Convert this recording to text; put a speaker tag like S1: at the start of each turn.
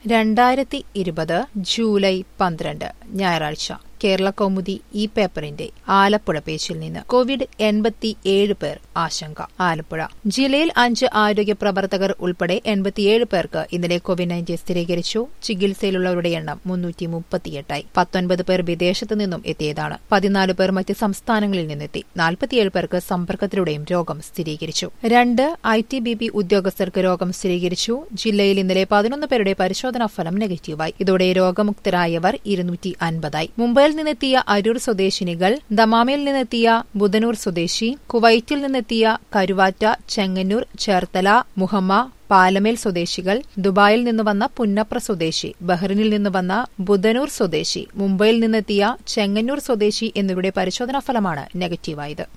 S1: രണ്ടായിരത്തി ഇരുപത് ജൂലൈ പന്ത്രണ്ട് ഞായറാഴ്ച കേരള കൗമുദി ഈ പേപ്പറിന്റെ ആലപ്പുഴ പേജിൽ നിന്ന് കോവിഡ് എൺപത്തിയേഴ് പേർ ആശങ്ക ആലപ്പുഴ ജില്ലയിൽ അഞ്ച് ആരോഗ്യ പ്രവർത്തകർ ഉൾപ്പെടെ എൺപത്തിയേഴ് പേർക്ക് ഇന്നലെ കോവിഡ് നയൻറ്റീൻ സ്ഥിരീകരിച്ചു ചികിത്സയിലുള്ളവരുടെ എണ്ണം മുന്നൂറ്റി മുപ്പത്തിയെട്ടായി പത്തൊൻപത് പേർ വിദേശത്തു നിന്നും എത്തിയതാണ് പതിനാല് പേർ മറ്റ് സംസ്ഥാനങ്ങളിൽ നിന്നെത്തി നാൽപ്പത്തിയേഴ് പേർക്ക് സമ്പർക്കത്തിലൂടെയും രോഗം സ്ഥിരീകരിച്ചു രണ്ട് ഐ ടി ബി പി ഉദ്യോഗസ്ഥർക്ക് രോഗം സ്ഥിരീകരിച്ചു ജില്ലയിൽ ഇന്നലെ പതിനൊന്ന് പേരുടെ പരിശോധനാ ഫലം നെഗറ്റീവായി ഇതോടെ രോഗമുക്തരായവർ ഇരുന്നൂറ്റി അൻപതായി മുംബൈയിൽ നിന്നെത്തിയ അരൂർ സ്വദേശിനികൾ ദമാമിൽ നിന്നെത്തിയ ബുധനൂർ സ്വദേശി കുവൈറ്റിൽ നിന്നെത്തിയ കരുവാറ്റ ചെങ്ങന്നൂർ ചേർത്തല മുഹമ്മ പാലമേൽ സ്വദേശികൾ ദുബായിൽ നിന്ന് വന്ന പുന്നപ്ര സ്വദേശി ബഹ്റിനിൽ നിന്ന് വന്ന ബുധനൂർ സ്വദേശി മുംബൈയിൽ നിന്നെത്തിയ ചെങ്ങന്നൂർ സ്വദേശി എന്നിവരുടെ പരിശോധനാ ഫലമാണ് നെഗറ്റീവായത്